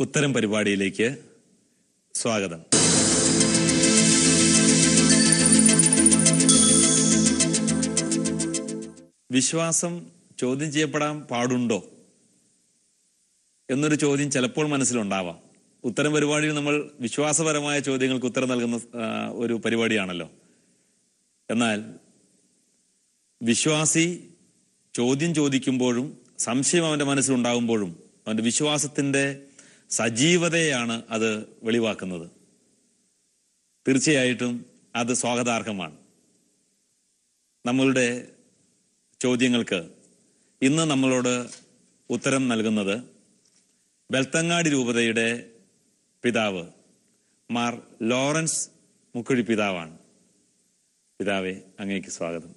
ഉത്തരം പരിപാടിയിലേക്ക് സ്വാഗതം വിശ്വാസം ചോദ്യം ചെയ്യപ്പെടാൻ പാടുണ്ടോ എന്നൊരു ചോദ്യം ചിലപ്പോൾ മനസ്സിലുണ്ടാവാം ഉത്തരം പരിപാടിയിൽ നമ്മൾ വിശ്വാസപരമായ ചോദ്യങ്ങൾക്ക് ഉത്തരം നൽകുന്ന ആ, ഒരു പരിപാടിയാണല്ലോ എന്നാൽ വിശ്വാസി ചോദ്യം ചോദിക്കുമ്പോഴും സംശയം അവന്റെ മനസ്സിലുണ്ടാകുമ്പോഴും അവന്റെ വിശ്വാസത്തിന്റെ സജീവതയാണ് അത് വെളിവാക്കുന്നത് തീർച്ചയായിട്ടും അത് സ്വാഗതാർഹമാണ് നമ്മളുടെ ചോദ്യങ്ങൾക്ക് ഇന്ന് നമ്മളോട് ഉത്തരം നൽകുന്നത് ബെൽത്തങ്ങാടി രൂപതയുടെ പിതാവ് മാർ ലോറൻസ് മുക്കുഴി പിതാവാണ് പിതാവെ അങ്ങേക്ക് സ്വാഗതം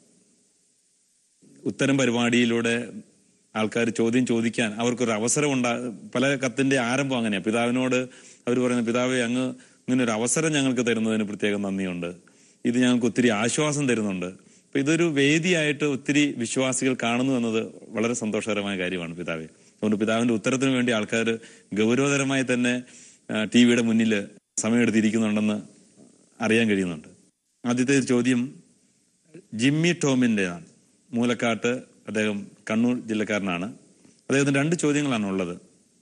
ഉത്തരം പരിപാടിയിലൂടെ ആൾക്കാർ ചോദ്യം ചോദിക്കാൻ അവർക്കൊരു അവസരം ഉണ്ടാ പല കത്തിന്റെ ആരംഭം അങ്ങനെയാണ് പിതാവിനോട് അവർ പറയുന്നത് പിതാവെ അങ്ങ് ഇങ്ങനെ ഒരു അവസരം ഞങ്ങൾക്ക് തരുന്നതിന് പ്രത്യേകം നന്ദിയുണ്ട് ഇത് ഞങ്ങൾക്ക് ഒത്തിരി ആശ്വാസം തരുന്നുണ്ട് അപ്പൊ ഇതൊരു വേദിയായിട്ട് ഒത്തിരി വിശ്വാസികൾ കാണുന്നു എന്നത് വളരെ സന്തോഷകരമായ കാര്യമാണ് പിതാവെ അതുകൊണ്ട് പിതാവിന്റെ ഉത്തരത്തിന് വേണ്ടി ആൾക്കാർ ഗൗരവതരമായി തന്നെ ടി വിയുടെ മുന്നിൽ സമയമെടുത്തിരിക്കുന്നുണ്ടെന്ന് അറിയാൻ കഴിയുന്നുണ്ട് ആദ്യത്തെ ചോദ്യം ജിമ്മി ടോമിൻ്റെതാണ് മൂലക്കാട്ട് അദ്ദേഹം കണ്ണൂർ ജില്ലക്കാരനാണ് അദ്ദേഹത്തിന് രണ്ട് ചോദ്യങ്ങളാണ് ഉള്ളത്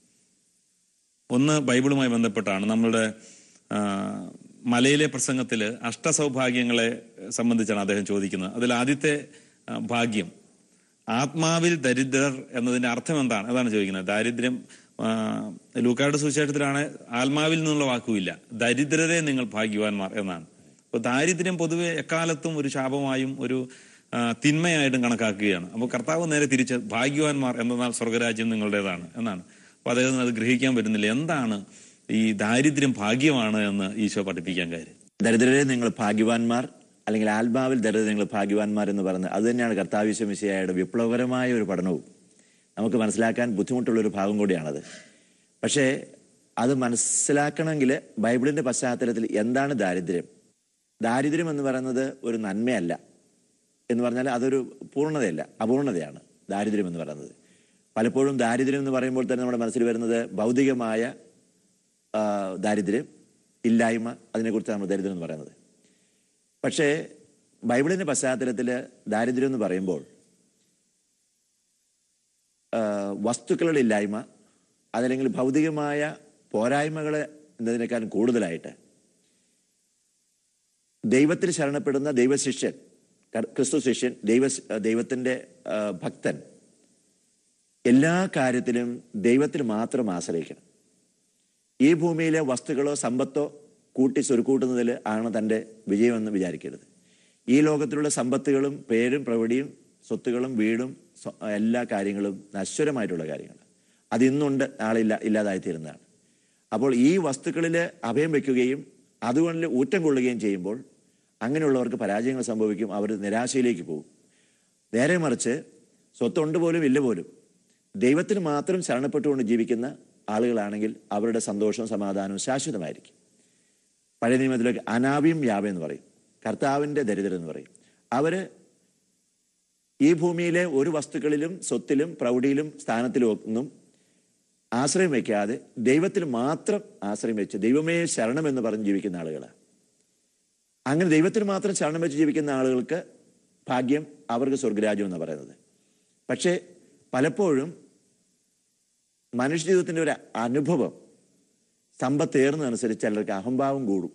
ഒന്ന് ബൈബിളുമായി ബന്ധപ്പെട്ടാണ് നമ്മളുടെ ആ, മലയിലെ പ്രസംഗത്തിൽ അഷ്ടസൗഭാഗ്യങ്ങളെ സംബന്ധിച്ചാണ് അദ്ദേഹം ചോദിക്കുന്നത് അതിൽ ആദ്യത്തെ ആ, ഭാഗ്യം ആത്മാവിൽ ദരിദ്രർ എന്നതിന്റെ അർത്ഥം എന്താണ് അതാണ് ചോദിക്കുന്നത് ദാരിദ്ര്യം ആ, ലൂക്കായുടെ സുവിശേഷത്തിലാണ് ആത്മാവിൽ നിന്നുള്ള വാക്കുമില്ല ദരിദ്രരെ നിങ്ങൾ ഭാഗ്യവാന്മാർ എന്നാണ് അപ്പൊ ദാരിദ്ര്യം പൊതുവെ എക്കാലത്തും ഒരു ശാപമായും ഒരു ആ, തിന്മയായിട്ടും കണക്കാക്കുകയാണ് അപ്പോൾ കർത്താവ് നേരെ തിരിച്ച് ഭാഗ്യവാന്മാർ എന്നാൽ സ്വർഗരാജ്യം നിങ്ങളുടേതാണ് എന്നാണ് അപ്പൊ അദ്ദേഹത്തിന് അത് ഗ്രഹിക്കാൻ പറ്റുന്നില്ല എന്താണ് ഈ ദാരിദ്ര്യം ഭാഗ്യമാണ് എന്ന് ഈശോ പഠിപ്പിക്കാൻ കാര്യം ദരിദ്രരെ നിങ്ങൾ ഭാഗ്യവാന്മാർ അല്ലെങ്കിൽ ആത്മാവിൽ ദരിദ്രരെ നിങ്ങൾ ഭാഗ്യവാന്മാർ എന്ന് പറയുന്നത് അത് തന്നെയാണ് കർത്താവിശ്വമിശയായുടെ വിപ്ലവകരമായ ഒരു പഠനവും നമുക്ക് മനസ്സിലാക്കാൻ ബുദ്ധിമുട്ടുള്ള ഒരു ഭാഗം കൂടിയാണത് പക്ഷേ അത് മനസ്സിലാക്കണമെങ്കിൽ ബൈബിളിന്റെ പശ്ചാത്തലത്തിൽ എന്താണ് ദാരിദ്ര്യം ദാരിദ്ര്യം എന്ന് പറയുന്നത് ഒരു നന്മയല്ല എന്ന് പറഞ്ഞാൽ അതൊരു പൂർണ്ണതയല്ല അപൂർണതയാണ് ദാരിദ്ര്യം എന്ന് പറയുന്നത് പലപ്പോഴും ദാരിദ്ര്യം എന്ന് പറയുമ്പോൾ തന്നെ നമ്മുടെ മനസ്സിൽ വരുന്നത് ഭൗതികമായ ആ, ദാരിദ്ര്യം ഇല്ലായ്മ അതിനെക്കുറിച്ചാണ് നമ്മൾ ദരിദ്രം എന്ന് പറയുന്നത് പക്ഷേ ബൈബിളിന്റെ പശ്ചാത്തലത്തിൽ ദാരിദ്ര്യം എന്ന് പറയുമ്പോൾ ആ, വസ്തുക്കളുടെ ഇല്ലായ്മ അതല്ലെങ്കിൽ ഭൗതികമായ പോരായ്മകളെ എന്നതിനേക്കാളും കൂടുതലായിട്ട് ദൈവത്തിൽ ശരണപ്പെടുന്ന ദൈവശിഷ്യൻ കർ- ക്രിസ്തു ശിഷ്യൻ ദൈവ ദൈവത്തിൻ്റെ ആ, ഭക്തൻ എല്ലാ കാര്യത്തിലും ദൈവത്തിൽ മാത്രം ആശ്രയിക്കണം ഈ ഭൂമിയിലെ വസ്തുക്കളോ സമ്പത്തോ കൂട്ടി സ്വരുക്കൂട്ടുന്നതിൽ ആണ് തൻ്റെ വിജയമെന്ന് വിചാരിക്കരുത് ഈ ലോകത്തിലുള്ള സമ്പത്തുകളും പേരും പ്രവടിയും സ്വത്തുകളും വീടും സ്വ- എല്ലാ കാര്യങ്ങളും നശ്വരമായിട്ടുള്ള കാര്യങ്ങൾ അതിന്നുണ്ട് നാളില്ല ഇല്ലാതായിത്തീരുന്നതാണ് അപ്പോൾ ഈ വസ്തുക്കളിൽ അഭയം വെക്കുകയും അതുകൊണ്ട് ഊറ്റം കൊള്ളുകയും ചെയ്യുമ്പോൾ അങ്ങനെയുള്ളവർക്ക് പരാജയങ്ങൾ സംഭവിക്കും അവർ നിരാശയിലേക്ക് പോകും നേരെ മറിച്ച് സ്വത്തുണ്ട് പോലും ഇല്ല പോലും ദൈവത്തിന് മാത്രം ശരണപ്പെട്ടുകൊണ്ട് ജീവിക്കുന്ന ആളുകളാണെങ്കിൽ അവരുടെ സന്തോഷവും സമാധാനവും ശാശ്വതമായിരിക്കും പഴയ നിയമത്തിലേക്ക് അനാവിയും യാവ എന്ന് പറയും കർത്താവിൻ്റെ ദരിദ്രർ എന്ന് പറയും അവര് ഈ ഭൂമിയിലെ ഒരു വസ്തുക്കളിലും സ്വത്തിലും പ്രൗഢിയിലും സ്ഥാനത്തിലും ഒന്നും ആശ്രയം വയ്ക്കാതെ ദൈവത്തിൽ മാത്രം ആശ്രയം വെച്ച് ദൈവമേ ശരണം എന്ന് പറഞ്ഞ് ജീവിക്കുന്ന ആളുകളാണ് അങ്ങനെ ദൈവത്തിൽ മാത്രം ശരണം വെച്ച് ജീവിക്കുന്ന ആളുകൾക്ക് ഭാഗ്യം അവർക്ക് സ്വർഗരാജ്യം എന്ന് പറയുന്നത് പക്ഷേ പലപ്പോഴും മനുഷ്യജീവിതത്തിൻ്റെ ഒരു അനുഭവം സമ്പത്തേറുന്നതനുസരിച്ച് ചിലർക്ക് അഹംഭാവം കൂടും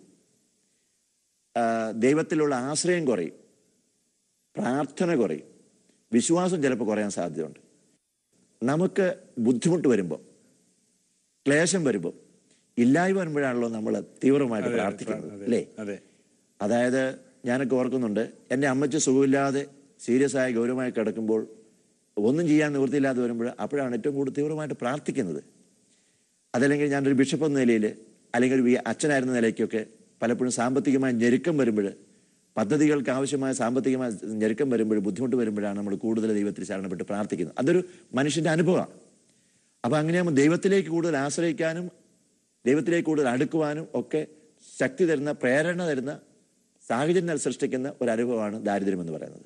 ആ, ദൈവത്തിലുള്ള ആശ്രയം കുറയും പ്രാർത്ഥന കുറയും വിശ്വാസം ചിലപ്പോൾ കുറയാൻ സാധ്യതയുണ്ട് നമുക്ക് ബുദ്ധിമുട്ട് വരുമ്പോൾ ക്ലേശം വരുമ്പോൾ ഇല്ലായ്മ വരുമ്പോഴാണല്ലോ നമ്മൾ തീവ്രമായിട്ട് പ്രാർത്ഥിക്കുന്നത് അല്ലേ അതെ അതായത് ഞാനൊക്കെ ഓർക്കുന്നുണ്ട് എൻ്റെ അമ്മച്ചി സുഖമില്ലാതെ സീരിയസ് ആയി ഗൗരവമായി കിടക്കുമ്പോൾ ഒന്നും ചെയ്യാൻ നിവൃത്തിയില്ലാതെ വരുമ്പോൾ അപ്പോഴാണ് ഏറ്റവും കൂടുതൽ തീവ്രമായിട്ട് പ്രാർത്ഥിക്കുന്നത് അതല്ലെങ്കിൽ ഞാനൊരു ബിഷപ്പ് എന്ന നിലയിൽ അല്ലെങ്കിൽ ഒരു വി- അച്ഛനായിരുന്ന നിലയ്ക്കൊക്കെ പലപ്പോഴും സാമ്പത്തികമായ ഞെരുക്കം വരുമ്പോൾ പദ്ധതികൾക്ക് ആവശ്യമായ സാമ്പത്തികമായ ഞെരുക്കം വരുമ്പോൾ ബുദ്ധിമുട്ട് വരുമ്പോഴാണ് നമ്മൾ കൂടുതൽ ദൈവത്തിൽ ശരണപ്പെട്ട് പ്രാർത്ഥിക്കുന്നത് അതൊരു മനുഷ്യൻ്റെ അനുഭവമാണ് അപ്പോൾ അങ്ങനെയാകുമ്പോൾ ദൈവത്തിലേക്ക് കൂടുതൽ ആശ്രയിക്കാനും ദൈവത്തിലേക്ക് കൂടുതൽ അടുക്കുവാനും ഒക്കെ ശക്തി തരുന്ന പ്രേരണ തരുന്ന സാഹചര്യങ്ങൾ സൃഷ്ടിക്കുന്ന ഒരു അനുഭവമാണ് ദാരിദ്ര്യം എന്ന് പറയുന്നത്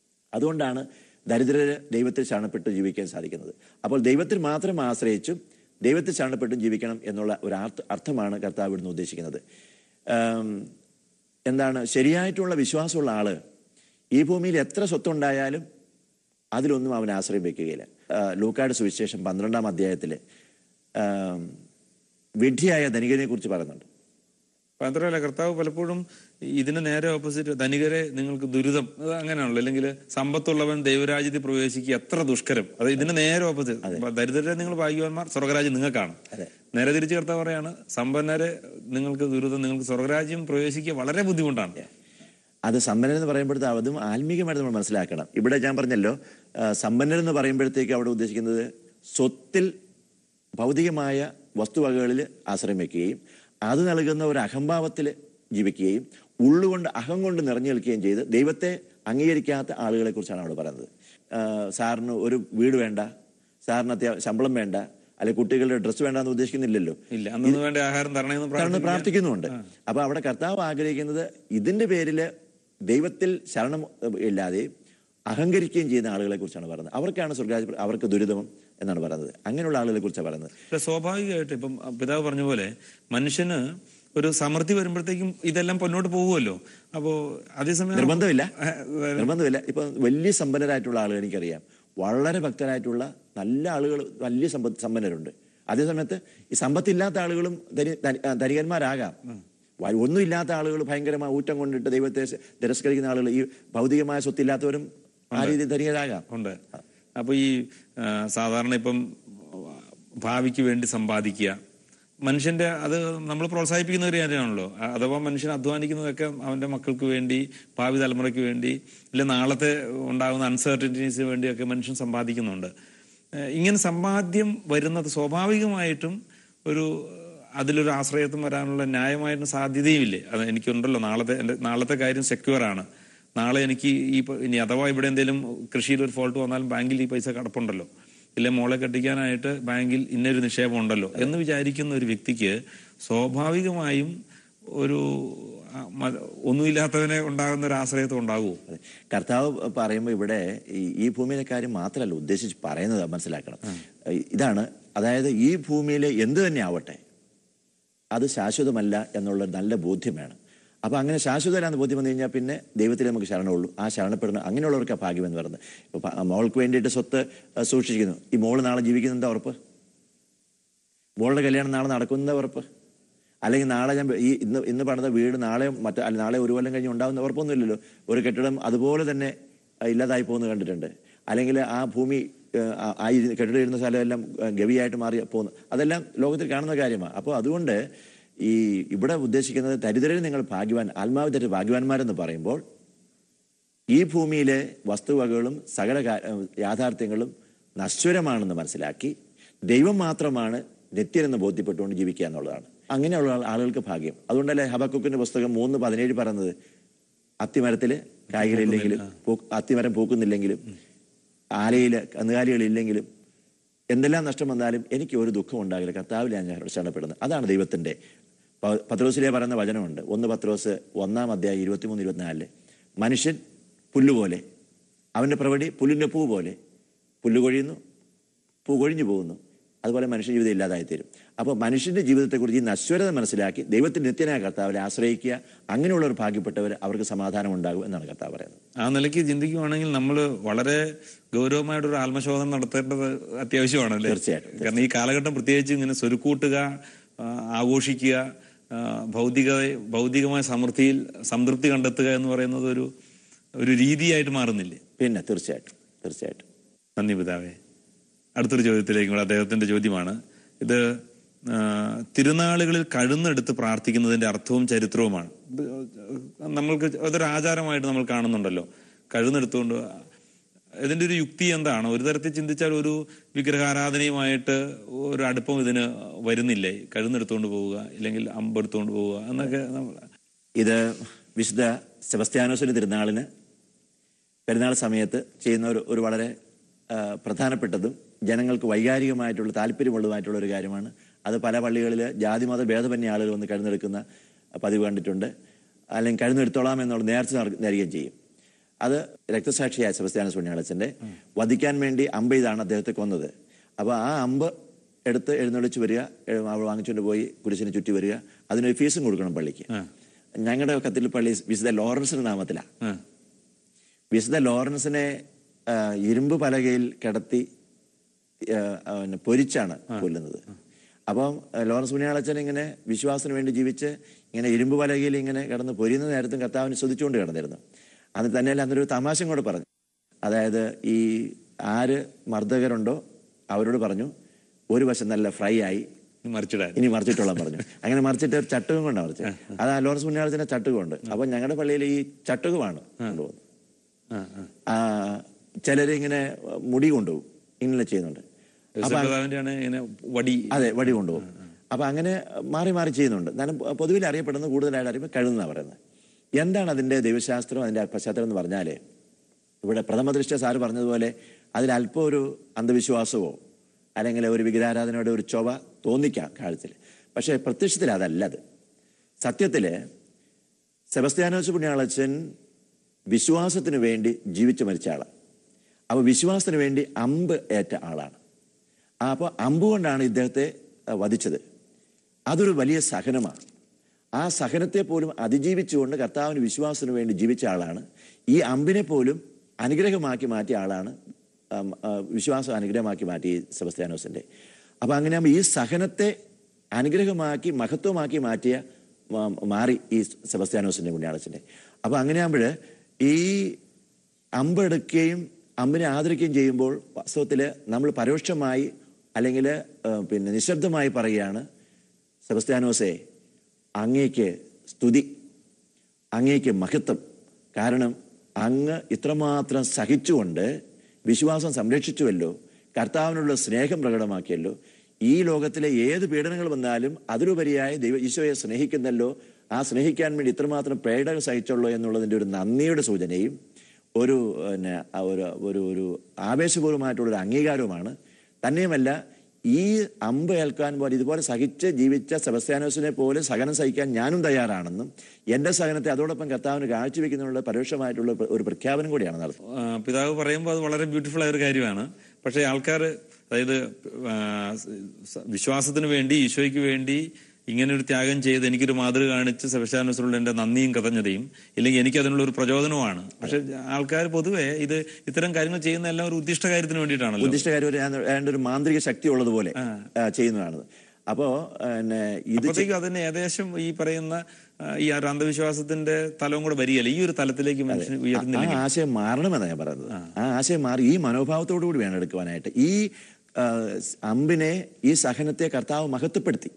അതുകൊണ്ടാണ് ദരിദ്രര് ദൈവത്തിൽ ശരണപ്പെട്ട് ജീവിക്കാൻ സാധിക്കുന്നത് അപ്പോൾ ദൈവത്തിൽ മാത്രം ആശ്രയിച്ചും ദൈവത്തിൽ ശരണപ്പെട്ടും ജീവിക്കണം എന്നുള്ള ഒരു അർത്ഥ അർത്ഥമാണ് കർത്താവ് ഇവിടുന്ന് ഉദ്ദേശിക്കുന്നത് ആം, എന്താണ് ശരിയായിട്ടുള്ള വിശ്വാസമുള്ള ആള് ഈ ഭൂമിയിൽ എത്ര സ്വത്തുണ്ടായാലും അതിലൊന്നും അവൻ ആശ്രയം വെക്കുകയില്ല ആ, ലൂക്കായുടെ സുവിശേഷം പന്ത്രണ്ടാം അധ്യായത്തിൽ വിഡ്ഢിയായ ധനികനെ കുറിച്ച് പറയുന്നുണ്ട് മാത്രമല്ല കർത്താവ് പലപ്പോഴും ഇതിന് നേരെ ഓപ്പോസിറ്റ് ധനികരെ നിങ്ങൾക്ക് ദുരിതം അത് അങ്ങനെയാണല്ലോ അല്ലെങ്കിൽ സമ്പത്തുള്ളവൻ ദൈവരാജ്യത്തിൽ പ്രവേശിക്കുക എത്ര ദുഷ്കരം അത് ഇതിന് നേരെ ഓപ്പോസിറ്റ് ദരിദ്രരെ നിങ്ങൾ ഭാഗ്യവാന്മാർ സ്വർഗരാജ്യം നിങ്ങൾക്കാണ് അതെ. നേരെ തിരിച്ച് കർത്താവ് പറയാണ് സമ്പന്നരെ നിങ്ങൾക്ക് ദുരിതം നിങ്ങൾക്ക് സ്വർഗരാജ്യം പ്രവേശിക്കുക വളരെ ബുദ്ധിമുട്ടാണ് അത് സമ്പന്നൻ എന്ന് പറയുമ്പോഴത്തെ അതും ആത്മീകമായിട്ട് നമ്മൾ മനസ്സിലാക്കണം ഇവിടെ ഞാൻ പറഞ്ഞല്ലോ ആ, സമ്പന്നൻ എന്ന് പറയുമ്പോഴത്തേക്ക് അവിടെ ഉദ്ദേശിക്കുന്നത് സ്വത്തിൽ ഭൗതികമായ വസ്തുവകകളിൽ ആശ്രയം വയ്ക്കുകയും അത് നൽകുന്ന ഒരു അഹംഭാവത്തിൽ ജീവിക്കുകയും ഉള്ളുകൊണ്ട് അഹം കൊണ്ട് നിറഞ്ഞു നിൽക്കുകയും ചെയ്ത് ദൈവത്തെ അംഗീകരിക്കാത്ത ആളുകളെ കുറിച്ചാണ് അവിടെ പറയുന്നത് ആ, സാറിന് ഒരു വീട് വേണ്ട സാറിന് അത്യാവശ്യം ശമ്പളം വേണ്ട അല്ലെങ്കിൽ കുട്ടികളുടെ ഡ്രസ്സ് വേണ്ട എന്ന് ഉദ്ദേശിക്കുന്നില്ലല്ലോ ഇല്ല അന്നു വേണ്ട ആഹാരം തരണമെന്ന് കാരണം പ്രാർത്ഥിക്കുക പ്രാർത്ഥിക്കുന്നുണ്ട് അപ്പൊ അവിടെ കർത്താവ് ആഗ്രഹിക്കുന്നത് ഇതിന്റെ പേരിൽ ദൈവത്തിൽ ശരണം ഏഹ്, ഇല്ലാതെയും അഹങ്കരിക്കുകയും ചെയ്യുന്ന ആളുകളെ കുറിച്ചാണ് പറയുന്നത് അവർക്കാണ് സ്വർഗാജ് അവർക്ക് ദുരിതം എന്നാണ് പറയുന്നത് അങ്ങനെയുള്ള ആളുകളെ കുറിച്ചാണ് പറയുന്നത് പക്ഷെ സ്വാഭാവികമായിട്ട് ഇപ്പം പിതാവ് പറഞ്ഞ പോലെ മനുഷ്യന് ഒരു സമൃദ്ധി വരുമ്പോഴത്തേക്കും ഇതെല്ലാം മുന്നോട്ട് പോകുമല്ലോ അപ്പോ അതേസമയം നിർബന്ധമില്ല ആ, നിർബന്ധമില്ല ഇപ്പൊ വലിയ സമ്പന്നരായിട്ടുള്ള ആളുകൾ എനിക്കറിയാം വളരെ ഭക്തരായിട്ടുള്ള നല്ല ആളുകൾ വലിയ സമ്പത്ത് സമ്പന്നരുണ്ട് അതേസമയത്ത് ഈ സമ്പത്തില്ലാത്ത ആളുകളും ധനി- ധനി- ആ, ധനികന്മാരാകാം വ- ഒന്നുമില്ലാത്ത ആളുകൾ ഭയങ്കരമായ ഊറ്റം കൊണ്ടിട്ട് ദൈവത്തെ സ് തിരസ്കരിക്കുന്ന ആളുകൾ ഈ ഭൗതികമായ സ്വത്തില്ലാത്തവരും ആ രീതിയിൽ ധനികരാകാം ഉണ്ട് അപ്പൊ ഈ ആ, സാധാരണ ഇപ്പം ഭാവിക്ക് വേണ്ടി സമ്പാദിക്കുക മനുഷ്യന്റെ അത് നമ്മൾ പ്രോത്സാഹിപ്പിക്കുന്ന ഒരു കാര്യമാണല്ലോ അ- അഥവാ മനുഷ്യൻ അധ്വാനിക്കുന്നതൊക്കെ അവന്റെ മക്കൾക്ക് വേണ്ടി ഭാവി തലമുറയ്ക്ക് വേണ്ടി ഇല്ല നാളത്തെ ഉണ്ടാകുന്ന അൺസർട്ടനിറ്റീസിന് വേണ്ടിയൊക്കെ മനുഷ്യൻ സമ്പാദിക്കുന്നുണ്ട് ഏഹ് ഇങ്ങനെ സമ്പാദ്യം വരുന്നത് സ്വാഭാവികമായിട്ടും ഒരു അതിലൊരു ആശ്രയത്വം വരാനുള്ള ന്യായമായിട്ടുള്ള സാധ്യതയുമില്ലേ അത് എനിക്കുണ്ടല്ലോ നാളത്തെ എൻ്റെ നാളത്തെ കാര്യം സെക്യൂർ ആണ് നാളെ എനിക്ക് ഈ പ- ഇനി അഥവാ ഇവിടെ എന്തെങ്കിലും കൃഷിയിൽ ഒരു ഫോൾട്ട് വന്നാലും ബാങ്കിൽ ഈ പൈസ കിടപ്പുണ്ടല്ലോ ഇല്ല മോളെ കെട്ടിക്കാനായിട്ട് ബാങ്കിൽ ഇന്നൊരു നിക്ഷേപം ഉണ്ടല്ലോ എന്ന് വിചാരിക്കുന്ന ഒരു വ്യക്തിക്ക് സ്വാഭാവികമായും ഒരു ആ, മ- ഒന്നുമില്ലാത്തവനെ ഉണ്ടാകുന്ന ഒരു ആശ്രയത്വം ഉണ്ടാകുമോ അതെ. കർത്താവ് പറയുമ്പോൾ ഇവിടെ ഈ- ഈ ഭൂമിയിലെ കാര്യം മാത്രമല്ല ഉദ്ദേശിച്ച് പറയുന്നത് മനസ്സിലാക്കണം ഇതാണ് അതായത് ഈ ഭൂമിയിൽ എന്ത് തന്നെ ആവട്ടെ അത് ശാശ്വതമല്ല എന്നുള്ള നല്ല ബോധ്യം വേണം അപ്പൊ അങ്ങനെ ശാശ്വതമല്ലാന്ന് ബോധ്യം വന്നു കഴിഞ്ഞാൽ പിന്നെ ദൈവത്തിൽ നമുക്ക് ശരണമുള്ളൂ ആ ശരണപ്പെടുന്ന അങ്ങനെയുള്ളവർക്ക് ആ ഭാഗ്യം എന്ന് പറയുന്നത് ഇപ്പൊ പ- മോൾക്ക് വേണ്ടിയിട്ട് സ്വത്ത് ആ, സൂക്ഷിക്കുന്നു ഈ മോള് നാളെ ജീവിക്കുന്ന എന്താ ഉറപ്പ് മോളുടെ കല്യാണം നാളെ നടക്കുന്ന ഉറപ്പ് അല്ലെങ്കിൽ നാളെ ഞാൻ ഈ ഇന്ന് ഇന്ന് പണിത വീട് നാളെ മറ്റേ അല്ല നാളെ ഒരു കൊല്ലം കഴിഞ്ഞ് ഉണ്ടാകുന്ന ഉറപ്പൊന്നുമില്ലല്ലോ ഒരു കെട്ടിടം അതുപോലെ തന്നെ ആ, ഇല്ലാതായി പോകുന്നത് കണ്ടിട്ടുണ്ട് അല്ലെങ്കിൽ ആ ഭൂമി ആ, ആ- ആ ഇരു- കെട്ടിടം ഇരുന്ന സ്ഥലം എല്ലാം ആ, ഗവിയായിട്ട് മാറി പോകുന്നു അതെല്ലാം ലോകത്തിൽ കാണുന്ന കാര്യമാണ് അപ്പോൾ അതുകൊണ്ട് ഈ ഇവിടെ ഉദ്ദേശിക്കുന്നത് ദരിദ്രരിൽ നിങ്ങൾ ഭാഗ്യവാൻ ആത്മാവ് തെറ്റ് ഭാഗ്യവാന്മാരെന്ന് പറയുമ്പോൾ ഈ ഭൂമിയിലെ വസ്തുവകകളും സകല കാ- യാഥാർത്ഥ്യങ്ങളും നശ്വരമാണെന്ന് മനസ്സിലാക്കി ദൈവം മാത്രമാണ് നിത്യനെന്ന് ബോധ്യപ്പെട്ടുകൊണ്ട് ജീവിക്കുക എന്നുള്ളതാണ് അങ്ങനെയുള്ള ആൾ- ആളുകൾക്ക് ഭാഗ്യം അതുകൊണ്ടല്ലേ ഹബക്കുക്കിന്റെ പുസ്തകം മൂന്ന് പതിനേഴ് പറയുന്നത് അത്തിമരത്തിൽ കായ്കളില്ലെങ്കിലും പൂ- അത്തിമരം പൂക്കുന്നില്ലെങ്കിലും ആലയില് കന്നുകാലികളില്ലെങ്കിലും എന്തെല്ലാം നഷ്ടം വന്നാലും എനിക്ക് ഒരു ദുഃഖം ഉണ്ടാകില്ല കർത്താവിൽ ഞാൻ ശരണപ്പെടുന്നത് അതാണ് ദൈവത്തിന്റെ പ- പത്രോസിലെ പറയുന്ന വചനമുണ്ട് ഒന്ന് പത്രോസ് ഒന്നാം അധ്യായം ഇരുപത്തിമൂന്ന് ഇരുപത്തിനാലില് മനുഷ്യൻ പുല്ലുപോലെ അവന്റെ പ്രവൃത്തി പുല്ലിന്റെ പൂ പോലെ പുല്ല് കൊഴിയുന്നു പൂ കൊഴിഞ്ഞു പോകുന്നു അതുപോലെ മനുഷ്യ ജീവിതം ഇല്ലാതായിത്തീരും അപ്പോൾ മനുഷ്യന്റെ ജീവിതത്തെക്കുറിച്ച് ഈ നശ്വരത മനസ്സിലാക്കി ദൈവത്തിന്റെ നിത്യനായ കർത്താവിനെ ആശ്രയിക്കുക അങ്ങനെയുള്ളവർ ഭാഗ്യപ്പെട്ടവർ അവർക്ക് സമാധാനം ഉണ്ടാകും എന്നാണ് കർത്താവ് പറയുന്നത് ആ നിലയ്ക്ക് ചിന്തിക്കുവാണെങ്കിൽ നമ്മൾ വളരെ ഗൗരവമായിട്ടൊരു ആത്മശോധന നടത്തേണ്ടത് അത്യാവശ്യമാണല്ലേ തീർച്ചയായിട്ടും. കാരണം ഈ കാലഘട്ടം പ്രത്യേകിച്ച് ഇങ്ങനെ സ്വരുക്കൂട്ടുക ആ, ആഘോഷിക്കുക ആ, ഭൗതിക ഭൗതികമായ സമൃദ്ധിയിൽ സംതൃപ്തി കണ്ടെത്തുക എന്ന് പറയുന്നത് ഒരു ഒരു രീതിയായിട്ട് മാറുന്നില്ലേ പിന്നെ തീർച്ചയായിട്ടും തീർച്ചയായിട്ടും നന്ദി പിതാവേ അടുത്തൊരു ചോദ്യത്തിലേക്ക് കൂടെ അദ്ദേഹത്തിന്റെ ചോദ്യമാണ് ഇത് ആ, തിരുനാളുകളിൽ കഴുന്നെടുത്ത് പ്രാർത്ഥിക്കുന്നതിന്റെ അർത്ഥവും ചരിത്രവുമാണ് ഇത് നമ്മൾക്ക് അതൊരു ആചാരമായിട്ട് നമ്മൾ കാണുന്നുണ്ടല്ലോ കഴുന്നെടുത്തുകൊണ്ട് ഇതിന്റെ ഒരു യുക്തി എന്താണ് ഒരു തരത്തിൽ ചിന്തിച്ചാൽ ഒരു വിഗ്രഹാരാധനയുമായിട്ട് ഒരു അടുപ്പം ഇതിന് വരുന്നില്ലേ കഴുന്നെടുത്തുകൊണ്ട് പോവുക ഇല്ലെങ്കിൽ അമ്പെടുത്തുകൊണ്ട് പോവുക എന്നൊക്കെ നമ്മൾ ഇത് വിശുദ്ധ സെബസ്ത്യാനോസിന്റെ തിരുനാളിന് പെരുന്നാൾ സമയത്ത് ചെയ്യുന്ന ഒരു ഒരു വളരെ ആ, പ്രധാനപ്പെട്ടതും ജനങ്ങൾക്ക് വൈകാരികമായിട്ടുള്ള താല്പര്യമുള്ളതുമായിട്ടുള്ള ഒരു കാര്യമാണ് അത് പല പള്ളികളിൽ ജാതിമത ഭേദമന്യ ആളുകൾ വന്ന് കഴുന്നെടുക്കുന്ന പതിവ് കണ്ടിട്ടുണ്ട് അല്ലെങ്കിൽ കഴുന്നെടുത്തോളാം എന്നുള്ള നേർച്ച നട- നേരുകയും ചെയ്യും അത് രക്തസാക്ഷിയായ സെബസ്ത്യാനോസ് പുണ്യാളച്ചന്റെ വധിക്കാൻ വേണ്ടി അമ്പ് ഇതാണ് അദ്ദേഹത്തെ കൊന്നത് അപ്പോൾ ആ അമ്പ് എടുത്ത് എഴുന്നള്ളിച്ച് വരിക എ- അവൾ വാങ്ങിച്ചുകൊണ്ട് പോയി കുരിശിന് ചുറ്റി വരിക അതിനൊരു ഫീസും കൊടുക്കണം പള്ളിക്ക് ആ. ഞങ്ങളുടെ കത്തിൽ പള്ളി വിശുദ്ധ ലോറൻസിന്റെ നാമത്തിലാണ് ആ. വിശുദ്ധ ലോറൻസിനെ ആ, ഇരുമ്പ് പലകയിൽ കിടത്തി ആ, ആ, പിന്നെ പൊരിച്ചാണ് കൊല്ലുന്നത് അപ്പം ആ, ലോറൻസ് പുണ്യാളച്ചൻ ഇങ്ങനെ വിശ്വാസത്തിന് വേണ്ടി ജീവിച്ച് ഇങ്ങനെ ഇരുമ്പ് പലകയിൽ ഇങ്ങനെ കിടന്ന് പൊരിയുന്ന നേരത്തും കർത്താവിനെ സ്തുതിച്ചുകൊണ്ട് കിടന്നിരുന്നു അത് തന്നെയല്ല അന്നൊരു തമാശയും കൂടെ പറഞ്ഞു അതായത് ഈ ആര് മർദ്ദകരുണ്ടോ അവരോട് പറഞ്ഞു ഒരു വശം നല്ല ഫ്രൈ ആയി ഇനി മറിച്ചിടാൻ ഇനി മറിച്ചിട്ടോളാൻ പറഞ്ഞു അങ്ങനെ മറിച്ചിട്ട് ഒരു ചട്ടുകം കൊണ്ടാണ് മറിച്ചത് അത് ആ ലോറൻസ് പുണ്യാളത്തിന്റെ ചട്ടുകമുണ്ട് അപ്പൊ ഞങ്ങളുടെ പള്ളിയിൽ ഈ ചട്ടുകമാണ് കൊണ്ടുപോകുന്നത് ആ, ആ. ആ, ചിലര് ഇങ്ങനെ മുടി കൊണ്ടുപോകും ഇങ്ങനെ ചെയ്യുന്നുണ്ട് യോസേഫ് പിതാവിന്റെയാണ് ഇങ്ങനെ വടി അതെ വടി കൊണ്ടുപോകും അപ്പൊ അങ്ങനെ മാറി മാറി ചെയ്യുന്നുണ്ട് എന്നാലും പൊതുവിൽ അറിയപ്പെടുന്നത് കൂടുതലായിട്ട് അറിയുമ്പോൾ കഴുകുന്ന പറയുന്നത് എന്താണ് അതിന്റെ ദൈവശാസ്ത്രം അതിന്റെ പശ്ചാത്തലം എന്ന് പറഞ്ഞാല് ഇവിടെ പ്രഥമ ദൃഷ്ട്യ സാറ് പറഞ്ഞതുപോലെ അതിൽ അല്പം ഒരു അന്ധവിശ്വാസമോ അല്ലെങ്കിൽ ഒരു വിഗ്രഹാരാധനയുടെ ഒരു ചൊവ തോന്നിക്കാം കാഴ്ചയിൽ പക്ഷേ പ്രത്യക്ഷത്തിൽ അതല്ല അത് സത്യത്തില് സെബസ്ത്യാനോസ് പുണ്യാളച്ചൻ വിശ്വാസത്തിന് വേണ്ടി ജീവിച്ചു മരിച്ച ആളാണ് അപ്പോൾ വിശ്വാസത്തിന് വേണ്ടി അമ്പ് ഏറ്റ ആളാണ് അപ്പോൾ അമ്പ് കൊണ്ടാണ് ഇദ്ദേഹത്തെ ആ, വധിച്ചത് അതൊരു വലിയ സഹനമാണ് ആ സഹനത്തെ പോലും അതിജീവിച്ചുകൊണ്ട് കർത്താവിന് വിശ്വാസത്തിന് വേണ്ടി ജീവിച്ച ആളാണ് ഈ അമ്പിനെ പോലും അനുഗ്രഹമാക്കി മാറ്റിയ ആളാണ് ആം, ആ, വിശ്വാസം അനുഗ്രഹമാക്കി മാറ്റി ഈ സെബസ്ത്യാനോസിന്റെ അപ്പൊ അങ്ങനെയാകുമ്പോൾ ഈ സഹനത്തെ അനുഗ്രഹമാക്കി മഹത്വമാക്കി മാറ്റിയ മാ- മാറി ഈ സെബസ്ത്യാനോസിന്റെ പുണ്യാളച്ചന്റെ അപ്പൊ അങ്ങനെയാകുമ്പോൾ ഈ അമ്പെടുക്കുകയും അമ്പിനെ ആദരിക്കുകയും ചെയ്യുമ്പോൾ വാസ്തവത്തിൽ നമ്മൾ പരോക്ഷമായി അല്ലെങ്കിൽ പിന്നെ നിശബ്ദമായി പറയുകയാണ് സെബസ്ത്യാനോസെ അങ്ങേക്ക് സ്തുതി അങ്ങേക്ക് മഹത്വം കാരണം അങ്ങ് ഇത്രമാത്രം സഹിച്ചുകൊണ്ട് വിശ്വാസം സംരക്ഷിച്ചുവല്ലോ കർത്താവിനുള്ള സ്നേഹം പ്രകടമാക്കിയല്ലോ ഈ ലോകത്തിലെ ഏത് പീഡനങ്ങൾ വന്നാലും അതിലുപരിയായി ദൈവ ഈശോയെ സ്നേഹിക്കുന്നല്ലോ ആ സ്നേഹിക്കാൻ വേണ്ടി ഇത്രമാത്രം പേടകൾ സഹിച്ചുള്ളൂ എന്നുള്ളതിൻ്റെ ഒരു നന്ദിയുടെ സൂചനയും ഒരു പിന്നെ ആ ഒരു ഒരു ഒരു ആവേശപൂർവ്വമായിട്ടുള്ള ഒരു അംഗീകാരവുമാണ് തന്നെയുമല്ല ഈ അമ്പ് ഏൽക്കാൻ പോലെ ഇതുപോലെ സഹിച്ച് ജീവിച്ച സെബസ്ത്യാനോസിനെ പോലെ സഹനം സഹിക്കാൻ ഞാനും തയ്യാറാണെന്നും എൻ്റെ സഹനത്തെ അതോടൊപ്പം കർത്താവിന് കാഴ്ചവെക്കുന്നതിനുള്ള പരോക്ഷമായിട്ടുള്ള ഒരു പ്രഖ്യാപനം കൂടിയാണ് നടത്തുന്നത് ആ, പിതാവ് പറയുമ്പോൾ അത് വളരെ ബ്യൂട്ടിഫുൾ ആയ ഒരു കാര്യമാണ് പക്ഷേ ആൾക്കാർ അതായത് ആ, സ- വിശ്വാസത്തിന് വേണ്ടി ഈശോയ്ക്ക് വേണ്ടി ഇങ്ങനെ ഒരു ത്യാഗം ചെയ്ത് എനിക്കൊരു മാതൃക കാണിച്ച് സെബസ്ത്യാനോസിനുള്ള എന്റെ നന്ദിയും കഥഞ്ഞതയും ഇല്ലെങ്കിൽ എനിക്ക് അതിനുള്ള ഒരു പ്രചോദനവുമാണ് പക്ഷെ ആൾക്കാർ പൊതുവെ ഇത് ഇത്തരം കാര്യങ്ങൾ ചെയ്യുന്ന എല്ലാം ഒരു ഉദ്ദിഷ്ട കാര്യത്തിന് വേണ്ടിയിട്ടാണല്ലോ ഉദ്ദിഷ്ടകാര്യം ഒരു ഏതാണ്ട് ഒരു മാന്ത്രിക ശക്തി ഉള്ളതുപോലെ ആ, ചെയ്യുന്നതാണ് അപ്പോ പിന്നെ ഇത് അപ്പോഴത്തേക്കും അതിന് ഏകദേശം ഈ പറയുന്ന ആ, ഈ ഒരു അന്ധവിശ്വാസത്തിന്റെ തലവും കൂടെ വരികയല്ല ഈ ഒരു തലത്തിലേക്ക് മനുഷ്യൻ ആ ഉയർന്നില്ലെങ്കിൽ ആശയം മാറണമെന്നാണ് ഞാൻ പറയുന്നത് ആ ആശയം മാറി ഈ മനോഭാവത്തോടു കൂടി വേണം എടുക്കുവാനായിട്ട് ഈ ആ, അമ്പിനെ ഈ സഹനത്തെ കർത്താവ് മഹത്വപ്പെടുത്തി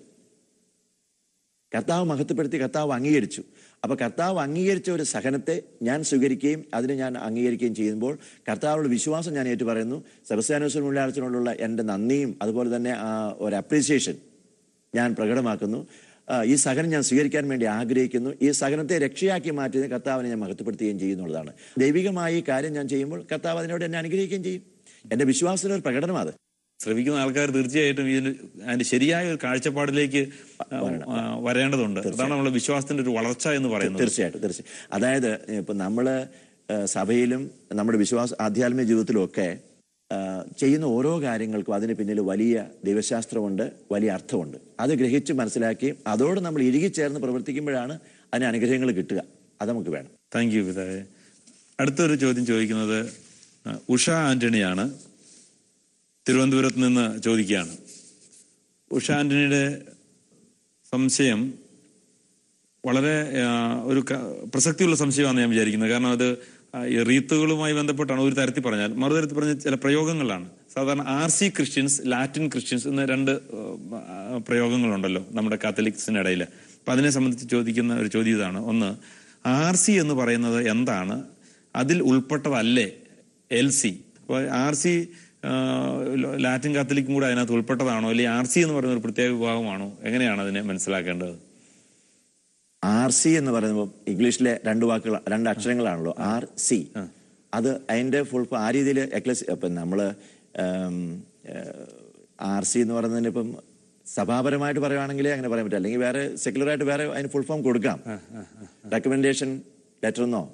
കർത്താവ് മഹത്വപ്പെടുത്തി കർത്താവ് അംഗീകരിച്ചു അപ്പൊ കർത്താവ് അംഗീകരിച്ച ഒരു സഹനത്തെ ഞാൻ സ്വീകരിക്കുകയും അതിനെ ഞാൻ അംഗീകരിക്കുകയും ചെയ്യുമ്പോൾ കർത്താവുള്ള വിശ്വാസം ഞാൻ ഏറ്റു പറയുന്നു സെബസ്ത്യാനോസിന് മുല്ലാഴ്ചനോടുള്ള എൻ്റെ നന്ദിയും അതുപോലെ തന്നെ ആ ഒരു അപ്രീസിയേഷൻ ഞാൻ പ്രകടമാക്കുന്നു ആ, ഈ സഹനം ഞാൻ സ്വീകരിക്കാൻ വേണ്ടി ആഗ്രഹിക്കുന്നു ഈ സഹനത്തെ രക്ഷയാക്കി മാറ്റിയത് കർത്താവിനെ ഞാൻ മഹത്വപ്പെടുത്തുകയും ചെയ്യുന്നുള്ളതാണ് ദൈവികമായ ഈ കാര്യം ഞാൻ ചെയ്യുമ്പോൾ കർത്താവ് അതിനോട് എന്നെ അനുഗ്രഹിക്കുകയും ചെയ്യും എൻ്റെ വിശ്വാസത്തിൻ്റെ ഒരു പ്രകടനം അത് ശ്രമിക്കുന്ന ആൾക്കാർ തീർച്ചയായിട്ടും ഇതിന് അതിന്റെ ശരിയായ ഒരു കാഴ്ചപ്പാടിലേക്ക് ആ, ആ, വരേണ്ടതുണ്ട് അതാണ് നമ്മുടെ വിശ്വാസത്തിന്റെ ഒരു വളർച്ച എന്ന് പറയുന്നത് തീർച്ചയായിട്ടും തീർച്ചയായും അതായത് ഇപ്പൊ നമ്മള് ആ, സഭയിലും നമ്മുടെ വിശ്വാസ ആധ്യാത്മിക ജീവിതത്തിലും ഒക്കെ ആ, ചെയ്യുന്ന ഓരോ കാര്യങ്ങൾക്കും അതിന് പിന്നിൽ വലിയ ദൈവശാസ്ത്രമുണ്ട് വലിയ അർത്ഥമുണ്ട് അത് ഗ്രഹിച്ച് മനസ്സിലാക്കി അതോട് നമ്മൾ ഇഴുകിച്ചേർന്ന് പ്രവർത്തിക്കുമ്പോഴാണ് അതിന് അനുഗ്രഹങ്ങൾ കിട്ടുക അത് നമുക്ക് വേണം താങ്ക് യു പിതാവേ അടുത്തൊരു ചോദ്യം ചോദിക്കുന്നത് ആ, ഉഷ ആന്റണിയാണ് തിരുവനന്തപുരത്ത് നിന്ന് ചോദിക്കുകയാണ് ഉഷ ആന്റണിയുടെ സംശയം വളരെ ആ, ഒരു ക- പ്രസക്തിയുള്ള സംശയമാണെന്ന് ഞാൻ വിചാരിക്കുന്നത് കാരണം അത് ആ, ഈ റീത്തുകളുമായി ബന്ധപ്പെട്ടാണ് ഒരു തരത്തിൽ പറഞ്ഞാൽ മറുതരത്തിൽ പറഞ്ഞ ചില പ്രയോഗങ്ങളാണ് സാധാരണ R C Christians Latin Christians എന്ന രണ്ട് ആ, പ്രയോഗങ്ങളുണ്ടല്ലോ നമ്മുടെ കാത്തലിക്സിനിടയിൽ അപ്പൊ അതിനെ സംബന്ധിച്ച് ചോദിക്കുന്ന ഒരു ചോദ്യം ഇതാണ് ഒന്ന് ആർ സി എന്ന് പറയുന്നത് എന്താണ് അതിൽ ഉൾപ്പെട്ടതല്ലേ എൽ സി അപ്പോൾ ആർ സി ലാറ്റിൻ കാത്തലിക്കും കൂടെ അതിനകത്ത് ഉൾപ്പെട്ടതാണോ അല്ലെങ്കിൽ ആർ സി എന്ന് പറയുന്ന ഒരു പ്രത്യേക വിഭാഗമാണോ എങ്ങനെയാണ് അതിനെ മനസ്സിലാക്കേണ്ടത് ആർ സി എന്ന് പറയുമ്പോൾ ഇംഗ്ലീഷിലെ രണ്ട് വാക്കുകൾ രണ്ട് അക്ഷരങ്ങളാണല്ലോ ആർ സി അത് അതിന്റെ ഫുൾ ആ രീതിയിൽ എക്ലസ് ഇപ്പം നമ്മള് ആർ സി എന്ന് പറയുന്നതിന് ഇപ്പം സഭാപരമായിട്ട് പറയുവാണെങ്കിൽ അങ്ങനെ പറയാൻ പറ്റും അല്ലെങ്കിൽ വേറെ സെക്യുലർ ആയിട്ട് വേറെ അതിന് ഫുൾ ഫോം കൊടുക്കാം റെക്കമെൻഡേഷൻ ലെറ്റർ എന്നോ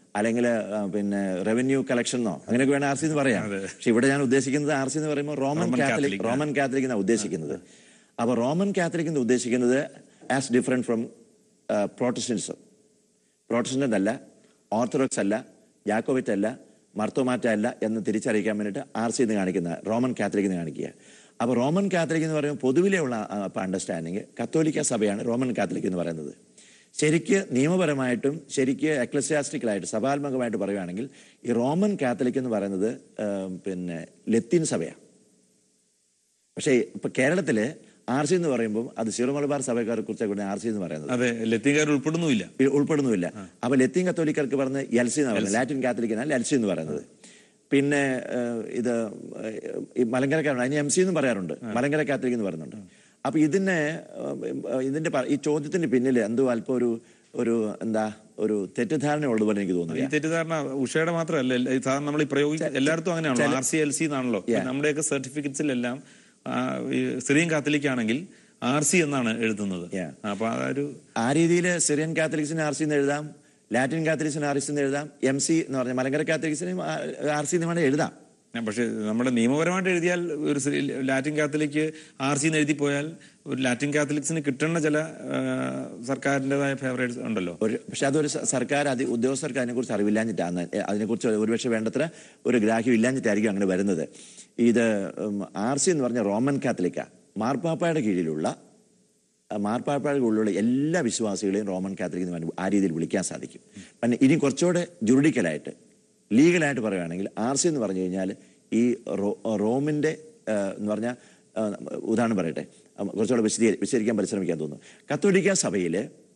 അല്ലെങ്കിൽ പിന്നെ റവന്യൂ കളക്ഷനോ അങ്ങനെയൊക്കെ വേണം ആർ സി എന്ന് പറയാം പക്ഷെ ഇവിടെ ഞാൻ ഉദ്ദേശിക്കുന്നത് ആർ സി എന്ന് പറയുമ്പോൾ Roman Roman Catholic Catholic, Roman Catholic എന്നാണ് ഉദ്ദേശിക്കുന്നത് അപ്പോൾ റോമൻ കാത്തലിക് എന്ന് ഉദ്ദേശിക്കുന്നത് as different from Protestantism Protestant അല്ല ഓർത്തഡോക്സ് അല്ല യാക്കോബിറ്റ് അല്ല മർത്തോമാറ്റ അല്ല എന്ന് തിരിച്ചറിയിക്കാൻ വേണ്ടിയിട്ട് ആർ സി എന്ന് കാണിക്കുന്ന റോമൻ കാത്തലിക് എന്ന് കാണിക്കുക അപ്പോൾ റോമൻ കാത്തലിക് എന്ന് പറയുമ്പോൾ പൊതുവിലെ ഉള്ള അണ്ടർസ്റ്റാൻഡിങ് കത്തോലിക്ക സഭയാണ് റോമൻ കാത്തലിക് എന്ന് പറയുന്നത് ശരിക്ക് നിയമപരമായിട്ടും ശരിക്ക് എക്ലസ്യാസ്റ്റിക്കലായിട്ട് സഭാത്മകമായിട്ട് പറയുകയാണെങ്കിൽ ഈ റോമൻ കാത്തലിക് എന്ന് പറയുന്നത് ആ, പിന്നെ ലത്തീൻ സഭയാണ് പക്ഷേ ഇപ്പൊ കേരളത്തില് ആർ സി എന്ന് പറയുമ്പോൾ അത് സീറോ മലബാർ സഭക്കാരെ കുറിച്ചാണ് ആർ സി എന്ന് പറയുന്നത് അതെ ലത്തീൻകാർ ഉൾപ്പെടുന്നുമില്ല ഇ- ഉൾപ്പെടുന്നുമില്ല അപ്പൊ ലത്തീൻ കത്തോലിക്കർക്ക് പറഞ്ഞ് എൽ സി എന്ന് പറയുന്നത് ലാറ്റിൻ കാത്തലിക്കാണ് എൽ സി എന്ന് പറയുന്നത് പിന്നെ ഏഹ്, ഇത് ഏഹ്, ഈ മലങ്കരക്കാരുണ്ട് അതിന് എം സി എന്നും പറയാറുണ്ട് മലങ്കര കാത്തലിക് എന്ന് പറയുന്നുണ്ട് അപ്പൊ ഇതിനെ ഏഹ്, ഇതിന്റെ പ- ഈ ചോദ്യത്തിന്റെ പിന്നിൽ എന്തോ അല്പം ഒരു ഒരു എന്താ ഒരു തെറ്റിദ്ധാരണ ഉള്ളതുപോലെ എനിക്ക് ഈ തോന്നുന്നു തെറ്റിദ്ധാരണ ഉഷയുടെ മാത്രമല്ല എല്ലാ- ഈ സാധാരണ നമ്മൾ ഈ പ്രയോഗിച്ച എല്ലായിടത്തും അങ്ങനെയാണല്ലോ ആർ സി എൽ സി എന്നാണല്ലോ ഇപ്പൊ നമ്മുടെയൊക്കെ സർട്ടിഫിക്കറ്റ്സിലെല്ലാം ആ, ഈ സിറിയൻ കാത്തലിക് ആണെങ്കിൽ ആർ സി എന്നാണ് എഴുതുന്നത് Yeah. അപ്പൊ അതൊരു ആ രീതിയിൽ സിറിയൻ കാത്തലിക്സിന് ആർ സി എന്ന് എഴുതാം ലാറ്റിൻ കാത്തലിക്സിന് ആർ സി എന്ന് എഴുതാം എം സി എന്ന് പറഞ്ഞ മലങ്കര കാത്തലിക്സിന് ആർ സി എന്ന് വേണമെങ്കിൽ എഴുതാം ഞാൻ പക്ഷെ നമ്മുടെ നിയമപരമായിട്ട് എഴുതിയാൽ ഒരു സി- ലാറ്റിൻ കാത്തലിക്ക് ആർ സി എന്ന് എഴുതി പോയാൽ ഒരു ലാറ്റിൻ കാത്തലിക്സിന് കിട്ടേണ്ട ചില ആ, സർക്കാരിൻ്റെതായ ഫേവറേറ്റ്സ് ഉണ്ടല്ലോ ഒരു പക്ഷെ അതൊരു സ- സർക്കാർ അതി ഉദ്യോഗസ്ഥർക്ക് അതിനെക്കുറിച്ച് അറിവില്ലാഞ്ഞിട്ടാണ് എ, അതിനെക്കുറിച്ച് ഒരുപക്ഷെ വേണ്ടത്ര ഒരു ഗ്രാഹ്യം ഇല്ലാഞ്ഞിട്ടായിരിക്കും അങ്ങനെ വരുന്നത് ഇത് ആർ സി എന്ന് പറഞ്ഞ റോമൻ കാത്തലിക്ക മാർപ്പാപ്പയുടെ കീഴിലുള്ള ആ, മാർപ്പാപ്പയുടെ കീഴിലുള്ള എല്ലാ വിശ്വാസികളെയും റോമൻ കാത്തലിക് എന്ന് പറഞ്ഞ് ആ രീതിയിൽ വിളിക്കാൻ സാധിക്കും പിന്നെ ഇനി കുറച്ചുകൂടെ ജുറിഡിക്കലായിട്ട് ലീഗലായിട്ട് പറയുകയാണെങ്കിൽ ആർ സി എന്ന് പറഞ്ഞു കഴിഞ്ഞാൽ ഈ റോ റോമിൻ്റെ ആ, എന്ന് പറഞ്ഞാൽ ആ, ഉദാഹരണം പറയട്ടെ ആ, കുറച്ചുകൂടെ വിശദീ വിശദീകരിക്കാൻ പരിശ്രമിക്കാൻ തോന്നുന്നു കത്തോലിക്ക സഭയിൽ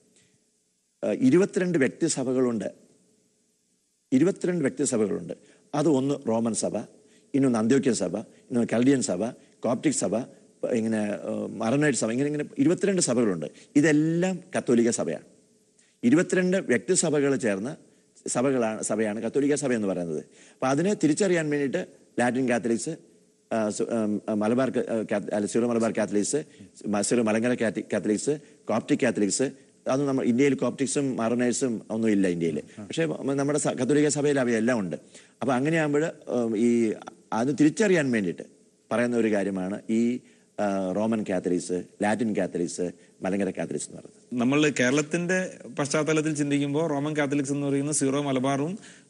ഏഹ് ഇരുപത്തിരണ്ട് വ്യക്തിസഭകളുണ്ട് ഇരുപത്തിരണ്ട് വ്യക്തിസഭകളുണ്ട് അത് ഒന്ന് റോമൻ സഭ ഇന്നൊന്ന് അന്ത്യോക്യൻ സഭ ഇന്നൊന്ന് കൽഡിയൻ സഭ കോപ്റ്റിക് സഭ പ- ഇങ്ങനെ മറനൈറ്റ് സഭ ഇങ്ങനെ ഇങ്ങനെ ഇരുപത്തിരണ്ട് സഭകളുണ്ട് ഇതെല്ലാം കത്തോലിക്ക സഭയാണ് ഇരുപത്തിരണ്ട് വ്യക്തിസഭകൾ ചേർന്ന് സഭകളാണ് സഭയാണ് കത്തോലിക്ക സഭ എന്ന് പറയുന്നത് അപ്പോൾ അതിനെ തിരിച്ചറിയാൻ വേണ്ടിയിട്ട് ലാറ്റിൻ കാത്തലിക്സ് ആ, സു- ഉം, മലബാർ ക- ആ, കാത്ത- അല്ല, സീറോ മലബാർ കാത്തലിക്സ് മ- സീറോ മലങ്കര കാത്തി- കാത്തലിക്സ് കോപ്റ്റിക് കാത്തലിക്സ് അത് നമ്മൾ ഇന്ത്യയിൽ കോപ്റ്റിക്സും മറനേഴ്സും ഒന്നും ഇല്ല ഇന്ത്യയിൽ പക്ഷേ മ- നമ്മുടെ സ- കത്തോലിക്ക സഭയിൽ അവയെല്ലാം ഉണ്ട് അപ്പോൾ അങ്ങനെയാകുമ്പോൾ ഈ അത് തിരിച്ചറിയാൻ വേണ്ടിയിട്ട് പറയുന്ന ഒരു കാര്യമാണ് ഈ ആ, Roman Catholics Latin Catholics Malankara Catholics എന്ന് പറയുന്നത് നമ്മൾ കേരളത്തിന്റെ പശ്ചാത്തലത്തിൽ ചിന്തിക്കുമ്പോൾ റോമൻ കാത്തലിക്സ് എന്ന് പറയുന്നത് സീറോ മലബാറും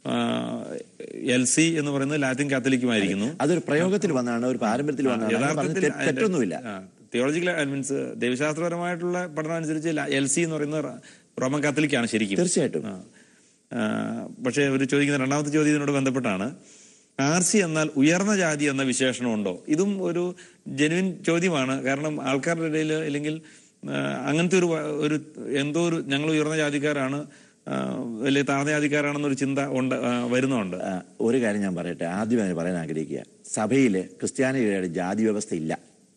എൽ സി എന്ന് പറയുന്നത് ലാറ്റിൻ കാത്തലിക്കുമായിരിക്കുന്നു അതൊരു പ്രയോഗത്തിൽ വന്നാണ് ഒരു പാരമ്പര്യത്തിൽ വന്നാണ് അങ്ങനെ പറഞ്ഞ് യഥാർത്ഥത്തിൽ തെ- തെറ്റൊന്നുമില്ല തിയോളജിക്കൽ മീൻസ് ദൈവശാസ്ത്രപരമായിട്ടുള്ള പഠനം അനുസരിച്ച് എൽ സി എന്ന് പറയുന്നത് റ- റോമൻ കാത്തലിക്കാണ് ശരിക്കും തീർച്ചയായിട്ടും ആ. ആ, പക്ഷേ അവർ ചോദിക്കുന്ന രണ്ടാമത്തെ ചോദ്യം ഇതിനോട് ബന്ധപ്പെട്ടാണ് ആർ സി എന്നാൽ ഉയർന്ന ജാതി എന്ന വിശേഷണമുണ്ടോ ഇതും ഒരു ജെനുവിൻ ചോദ്യമാണ് കാരണം ആൾക്കാരുടെ ഇടയിൽ അല്ലെങ്കിൽ ആ, അങ്ങനത്തെ ഒരു വ- ഒരു എന്തോ ഒരു ഞങ്ങൾ ഉയർന്ന ജാതിക്കാരാണ് ആ, അല്ലെങ്കിൽ താഴ്ന്ന ജാതിക്കാരാണെന്നൊരു ചിന്ത ഉണ്ട് ആ, വരുന്നുണ്ട് ആ, ഒരു കാര്യം ഞാൻ പറയട്ടെ ആദ്യം ഞാൻ പറയാൻ ആഗ്രഹിക്കുക സഭയിൽ ക്രിസ്ത്യാനികളുടെ ജാതി വ്യവസ്ഥ ഇല്ല